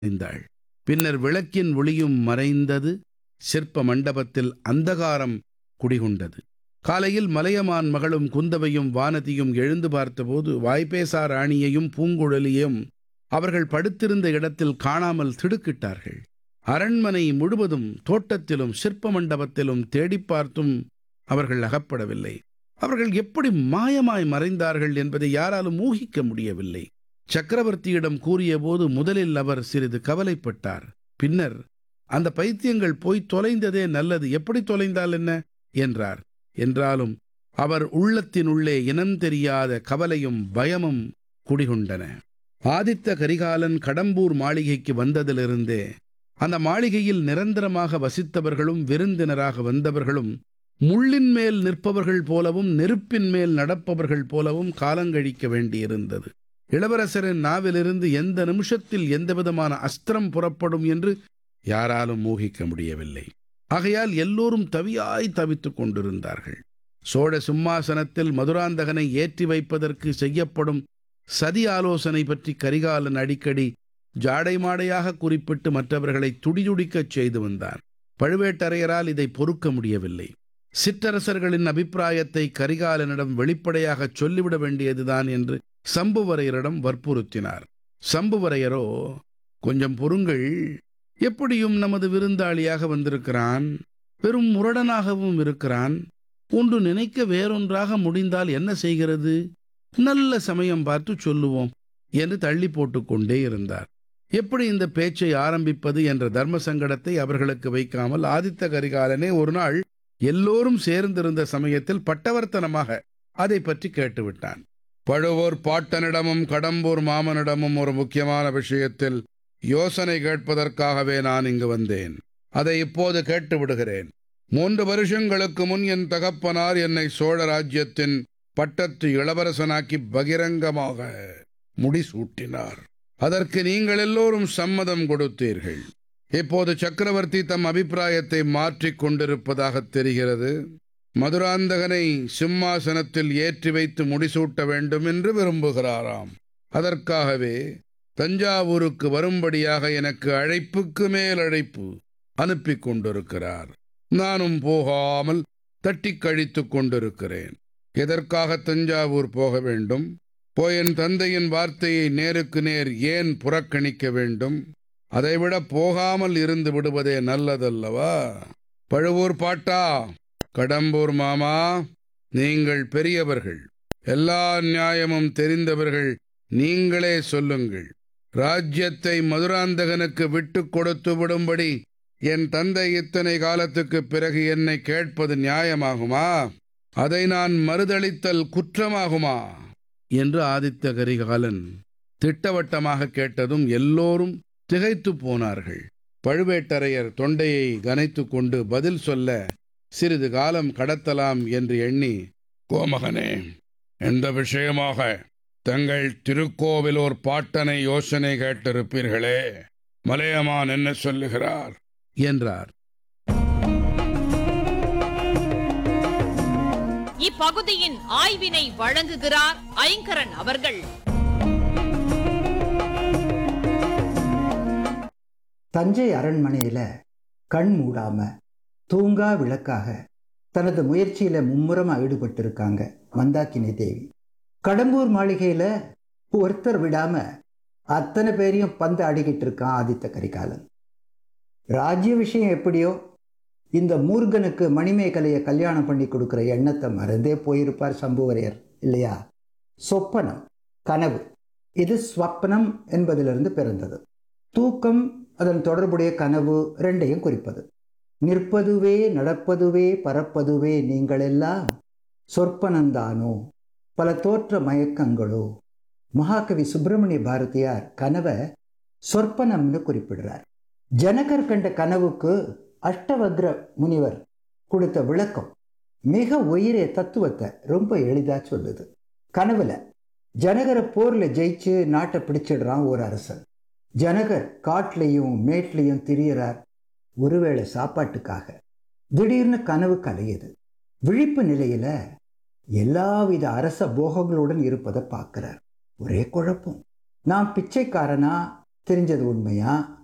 மறைந்தாள் பின்னர் விளக்கின் ஒளியும் மறைந்தது சிற்ப மண்டபத்தில் அந்தகாரம் குடிகொண்டது காலையில் மலையமான் மகளும் குந்தவையும் வானதியும் எழுந்து பார்த்தபோது வாய்ப்பேசா ராணியையும் பூங்குழலியும் அவர்கள் படுத்திருந்த இடத்தில் காணாமல் திடுக்கிட்டார்கள் அரண்மனை முழுவதும் தோட்டத்திலும் சிற்ப மண்டபத்திலும் தேடிப் பார்த்தும் அவர்கள் அகப்படவில்லை அவர்கள் எப்படி மாயமாய் மறைந்தார்கள் என்பதை யாராலும் ஊகிக்க முடியவில்லை சக்கரவர்த்தியிடம் கூறியபோது முதலில் அவர் சிறிது கவலைப்பட்டார் பின்னர் அந்த பைத்தியங்கள் போய் தொலைந்ததே நல்லது எப்படி தொலைந்தால் என்ன என்றார் என்றாலும் அவர் உள்ளத்தினுள்ளே இனம் தெரியாத கவலையும் பயமும் குடிகொண்டன ஆதித்த கரிகாலன் கடம்பூர் மாளிகைக்கு வந்ததிலிருந்தே அந்த மாளிகையில் நிரந்தரமாக வசித்தவர்களும் விருந்தினராக வந்தவர்களும் முள்ளின் மேல் நிற்பவர்கள் போலவும் நெருப்பின் மேல் நடப்பவர்கள் போலவும் காலங்கழிக்க வேண்டியிருந்தது இளவரசரின் நாவிலிருந்து எந்த நிமிஷத்தில் எந்தவிதமான அஸ்திரம் புறப்படும் என்று யாராலும் ஊகிக்க முடியவில்லை ஆகையால் எல்லோரும் தவியாய் தவித்துக் கொண்டிருந்தார்கள் சோழ சிம்மாசனத்தில் மதுராந்தகனை ஏற்றி வைப்பதற்கு செய்யப்படும் சதி ஆலோசனை பற்றி கரிகாலன் அடிக்கடி ஜாடை மாடையாக குறிப்பிட்டு மற்றவர்களை துடிதுடிக்கச் செய்து வந்தான் பழுவேட்டரையரால் இதை பொறுக்க முடியவில்லை சிற்றரசர்களின் அபிப்பிராயத்தை கரிகாலனிடம் வெளிப்படையாகச் சொல்லிவிட வேண்டியதுதான் என்று சம்புவரையரிடம் வற்புறுத்தினார் சம்புவரையரோ கொஞ்சம் பொறுங்கள் எப்படியும் நமது விருந்தாளியாக வந்திருக்கிறான் வெறும் முரடனாகவும் இருக்கிறான் ஒன்று நினைக்க வேறொன்றாக முடிந்தால் என்ன செய்கிறது நல்ல சமயம் பார்த்து சொல்லுவோம் என்று தள்ளி போட்டுக்கொண்டே இருந்தார் எப்படி இந்த பேச்சை ஆரம்பிப்பது என்ற தர்ம சங்கடத்தை அவர்களுக்கு வைக்காமல் ஆதித்த கரிகாலனே ஒரு நாள் எல்லோரும் சேர்ந்திருந்த சமயத்தில் பட்டவர்த்தனமாக அதை பற்றி கேட்டுவிட்டான் பழுவூர் பாட்டனிடமும் கடம்பூர் மாமனிடமும் ஒரு முக்கியமான விஷயத்தில் யோசனை கேட்பதற்காகவே நான் இங்கு வந்தேன் அதை இப்போது கேட்டு விடுகிறேன் மூன்று வருஷங்களுக்கு முன் என் தகப்பனார் என்னை சோழ ராஜ்யத்தின் பட்டத்து இளவரசனாக்கி பகிரங்கமாக முடிசூட்டினார் அதற்கு நீங்கள் எல்லோரும் சம்மதம் கொடுத்தீர்கள் இப்போது சக்கரவர்த்தி தம் அபிப்பிராயத்தை மாற்றிக் கொண்டிருப்பதாக தெரிகிறது மதுராந்தகனை சிம்மாசனத்தில் ஏற்றி வைத்து முடிசூட்ட வேண்டும் என்று விரும்புகிறாராம் அதற்காகவே தஞ்சாவூருக்கு வரும்படியாக எனக்கு அழைப்புக்கு மேல் அழைப்பு அனுப்பி கொண்டிருக்கிறார் நானும் போகாமல் தட்டி கழித்துக் கொண்டிருக்கிறேன் எதற்காக தஞ்சாவூர் போக வேண்டும் போய் என் தந்தையின் வார்த்தையை நேருக்கு நேர் ஏன் புறக்கணிக்க வேண்டும் அதைவிட போகாமல் இருந்து விடுவதே நல்லதல்லவா பழுவூர் பாட்டா கடம்பூர் மாமா நீங்கள் பெரியவர்கள் எல்லா நியாயமும் தெரிந்தவர்கள் நீங்களே சொல்லுங்கள் ராஜ்யத்தை மதுராந்தகனுக்கு விட்டு கொடுத்து விடும்படி என் தந்தை இத்தனை காலத்துக்கு பிறகு என்னை கேட்பது நியாயமாகுமா அதை நான் மறுதளித்தல் குற்றமாகுமா என்று ஆதித்த கரிகாலன் திட்டவட்டமாக கேட்டதும் எல்லோரும் திகைத்து போனார்கள் பழுவேட்டரையர் தொண்டையை கனைத்து கொண்டு பதில் சொல்ல சிறிது காலம் கடத்தலாம் என்று எண்ணி கோமகனே எந்த விஷயமாக தங்கள் திருக்கோவிலூர் பாட்டனை யோசனை கேட்டிருப்பீர்களே மலையமான் என்ன சொல்லுகிறார் என்றார் இப்பகுதியின் ஆய்வினை வழங்குகிறார் ஐங்கரன் அவர்கள் தஞ்சை அரண்மனையில் கண் மூடாம தூங்கா விளக்காக தனது முயற்சியில மும்முரமா ஈடுபட்டிருக்காங்க மந்தாக்கினி தேவி கடம்பூர் மாளிகையில ஒருத்தர் விடாம அத்தனை பேரையும் பந்து ஆடிக்கிட்டு இருக்கான் ஆதித்த கரிகாலன் ராஜ்ய விஷயம் எப்படியோ இந்த மூர்கனுக்கு மணிமேகலையை கல்யாணம் பண்ணி கொடுக்குற எண்ணத்தை மறந்தே போயிருப்பார் சம்புவரையர் இல்லையா சொப்பனம் கனவு இது ஸ்வப்னம் என்பதிலிருந்து பிறந்தது தூக்கம் அதன் தொடர்புடைய கனவு ரெண்டையும் குறிப்பது நிற்பதுவே நடப்பதுவே பறப்பதுவே நீங்களெல்லாம் சொற்பனந்தானோ பல தோற்ற மயக்கங்களோ மகாகவி சுப்பிரமணிய பாரதியார் கனவை சொற்பனம்னு குறிப்பிடுறார் ஜனகர் கண்ட கனவுக்கு அஷ்டவக்ர முனிவர் கொடுத்த விளக்கம் மிக உயிரே தத்துவத்தை ரொம்ப எளிதா சொல்லுது கனவுல ஜனகரை போர்ல ஜெயிச்சு நாட்டை பிடிச்சிடுறான் ஒரு அரசன் ஜனகர் காட்டுலையும் மேட்லையும் திரியறார் ஒருவேளை சாப்பாட்டுக்காக திடீர்னு கனவு கலையுது விழிப்பு நிலையில எல்லாவித அரச போகங்களுடன் இருப்பதை பார்க்கிறார் ஒரே குழப்பம் நான் பிச்சைக்காரனா தெரிஞ்சது உண்மையா